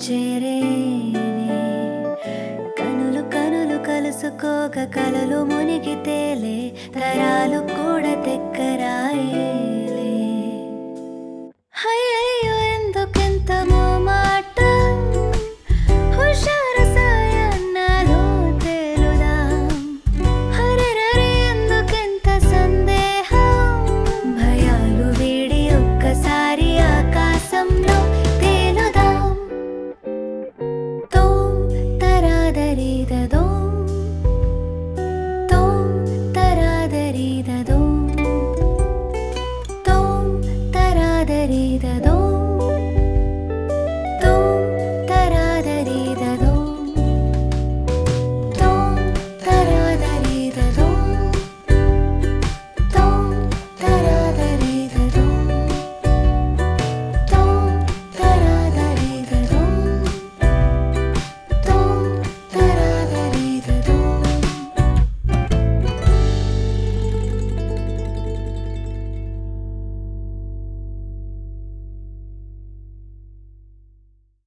చేరేనే కనులు కనులు కలుసుకోక కలలు మునిగి తేలే తరాలు కూడా తెక్కరాయేలే అయ్యయ్యో ఎందుకెంత మాట హుషారు సాయన్నాలో తేలుదాం హరిరరి ఎందుకెంత సందేహం భయాలు వీడి ఒక్కసారి ఆకాశంలో తేలుదాం తోం తరాదరిదదో